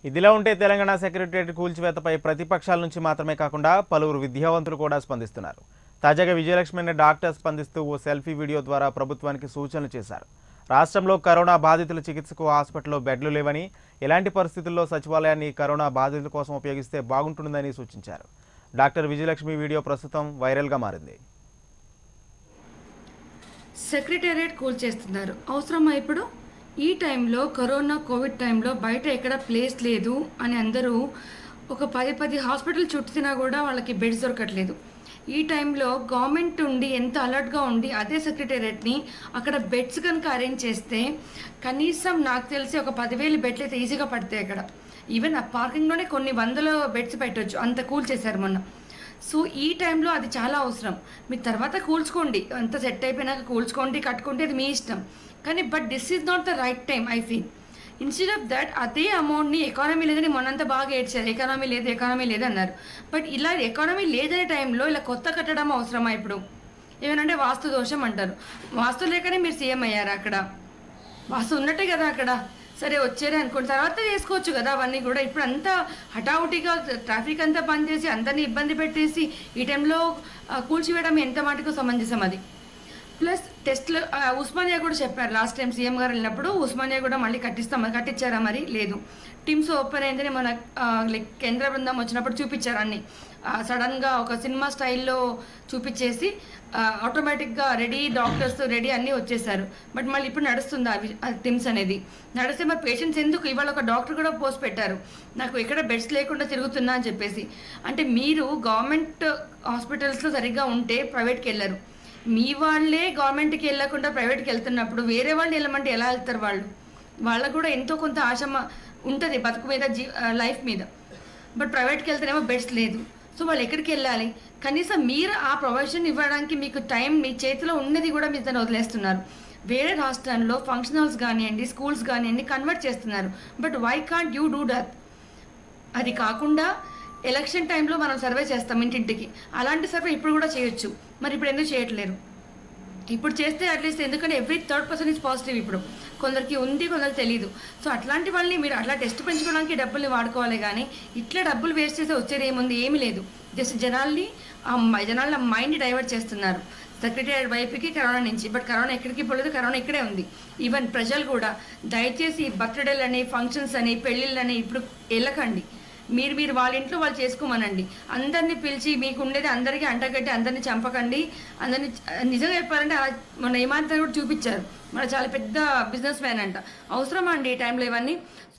ఇదిలా ఉంటే తెలంగాణ సెక్రటరియట్ కూల్చివేతపై ప్రతిపక్షాల నుంచి మాత్రమే కాకుండా పలువురు విద్యావంతులు కూడా స్పందిస్తున్నారు తాజాగా విజయలక్ష్మి అనే డాక్టర్ స్పందిస్తూ ఓ సెల్ఫీ వీడియో ద్వారా ప్రభుత్వానికి సూచనలు చేశారు రాష్ట్రంలో కరోనా బాధితుల చికిత్సకు హాస్పిటల్లో బెడ్లు లేవని ఎలాంటి పరిస్థితుల్లో సచివాలయాన్ని కరోనా బాధితుల కోసం ఉపయోగిస్తే బాగుంటుందని సూచించారు డాక్టర్ విజయలక్ష్మి వీడియో ప్రస్తుతం వైరల్గా మారింది సెక్రటేరియట్ కూల్ చేస్తున్నారు అవసరమా ఇప్పుడు ఈ టైంలో కరోనా కోవిడ్ టైంలో బయట ఎక్కడ ప్లేస్ లేదు అని అందరూ ఒక పది పది హాస్పిటల్ చుట్టినా కూడా వాళ్ళకి బెడ్స్ దొరకట్లేదు ఈ టైంలో గవర్నమెంట్ ఉండి ఎంత అలర్ట్గా ఉండి అదే సెక్రటేరియట్ని అక్కడ బెడ్స్ కనుక అరేంజ్ చేస్తే కనీసం నాకు తెలిసి ఒక పదివేలు బెడ్లు అయితే ఈజీగా పడతాయి అక్కడ ఈవెన్ ఆ పార్కింగ్లోనే కొన్ని వందల బెడ్స్ పెట్టొచ్చు అంత కూల్ చేశారు మొన్న సో ఈ టైంలో అది చాలా అవసరం మీరు తర్వాత కూల్చుకోండి అంత సెట్ అయిపోయినాక కూల్చుకోండి కట్టుకుంటే అది మీ ఇష్టం కానీ but this is not the right time I feel instead of that అదే అమౌంట్ని ఎకానమీ లేదని మొన్నంత బాగా ఏడ్చారు ఎకానమీ లేదు ఎకానమీ లేదు అన్నారు బట్ ఇలా ఎకానమీ లేదనే టైంలో ఇలా కొత్త కట్టడం అవసరమా ఇప్పుడు ఏమనంటే వాస్తు దోషం అంటారు వాస్తు లేకనే మీరు సీఎం అయ్యారు అక్కడ వాస్తు ఉన్నట్టే కదా అక్కడ సరే వచ్చారే అనుకోండి తర్వాత చేసుకోవచ్చు కదా అవన్నీ కూడా ఇప్పుడు అంతా హఠావుటిగా ట్రాఫిక్ అంతా బంద్ చేసి అందరినీ ఇబ్బంది పెట్టేసి ఈ టైంలో ఆ, కూల్చివేయడం ఎంత మటుకు సమంజసం అది ప్లస్ టెస్ట్లు ఆ, ఉస్మానియా కూడా చెప్పారు లాస్ట్ టైం సీఎం గారు వెళ్ళినప్పుడు ఉస్మానియా కూడా మళ్ళీ కట్టిస్తాం కట్టించారా మరి లేదు టీమ్స్ ఓపెన్ అయిందని మన ఆ, లైక్ కేంద్ర బృందం వచ్చినప్పుడు చూపించారు అన్ని ఆ, సడన్గా ఒక సినిమా స్టైల్లో చూపించేసి ఆ, ఆటోమేటిక్గా రెడీ డాక్టర్స్ రెడీ అన్నీ వచ్చేసారు బట్ మళ్ళీ ఇప్పుడు నడుస్తుంది అవి ఆ టిమ్స్ అనేది నడిస్తే మరి పేషెంట్స్ ఎందుకు ఇవాళ ఒక డాక్టర్ కూడా పోస్ట్ పెట్టారు నాకు ఎక్కడ బెడ్స్ లేకుండా తిరుగుతున్నా అని చెప్పేసి అంటే మీరు గవర్నమెంట్ హాస్పిటల్స్లో సరిగ్గా ఉంటే ప్రైవేట్కి వెళ్ళరు మీ వాళ్ళే గవర్నమెంట్కి వెళ్ళకుండా ప్రైవేట్కి వెళ్తున్నప్పుడు వేరే వాళ్ళు వెళ్ళమంటే ఎలా వెళ్తారు వాళ్ళు వాళ్ళకు కూడా ఎంతో కొంత ఆశ ఉంటుంది బతుకు మీద జీ లైఫ్ మీద బట్ ప్రైవేట్కి వెళ్తేనేమో బెడ్స్ లేదు సో వాళ్ళు ఎక్కడికి వెళ్ళాలి కనీసం మీరు ఆ ప్రొవిజన్ ఇవ్వడానికి మీకు టైం మీ చేతిలో ఉన్నది కూడా మీరు దాన్ని వదిలేస్తున్నారు వేరే రాష్ట్రాల్లో ఫంక్షన్ హాల్స్ కానివ్వండి స్కూల్స్ కానివ్వండి కన్వర్ట్ చేస్తున్నారు but why can't you do that అది కాకుండా ఎలక్షన్ టైంలో మనం సర్వే చేస్తాం ఇంటింటికి అలాంటి సర్వే ఇప్పుడు కూడా చేయొచ్చు మరి ఇప్పుడు ఎందుకు చేయట్లేరు ఇప్పుడు చేస్తే అట్లీస్ట్ ఎందుకంటే every third person is positive ఇప్పుడు కొందరికి ఉంది కొందరికి తెలియదు సో అట్లాంటి వాళ్ళని మీరు అట్లా టెస్ట్ పెంచుకోవడానికి డబ్బుల్ని వాడుకోవాలి కానీ ఇట్లా డబ్బులు వేస్ట్ చేస్తే వచ్చేది ఏముంది ఏమీ లేదు జస్ట్ జనాల్ని ఆ మ- జనాల మైండ్ డైవర్ట్ చేస్తున్నారు సెక్రటరీ వైపుకి కరోనా నుంచి బట్ కరోనా ఎక్కడికి పోలేదు కరోనా ఇక్కడే ఉంది ఈవెన్ ప్రజలు కూడా దయచేసి బర్త్డేలని ఫంక్షన్స్ అని పెళ్ళిళ్ళని ఇప్పుడు వెళ్ళకండి మీరు మీరు వాళ్ళ ఇంట్లో వాళ్ళు చేసుకోమనండి అందరినీ పిలిచి మీకు ఉండేది అందరికీ అంటగట్టి అందరినీ చంపకండి అందరినీ నిజంగా చెప్పాలంటే అలా మన ఏమాత్రం కూడా చూపించారు మన చాలా పెద్ద బిజినెస్ మ్యాన్ అంట అవసరమా అండి ఈ టైంలో ఇవన్నీ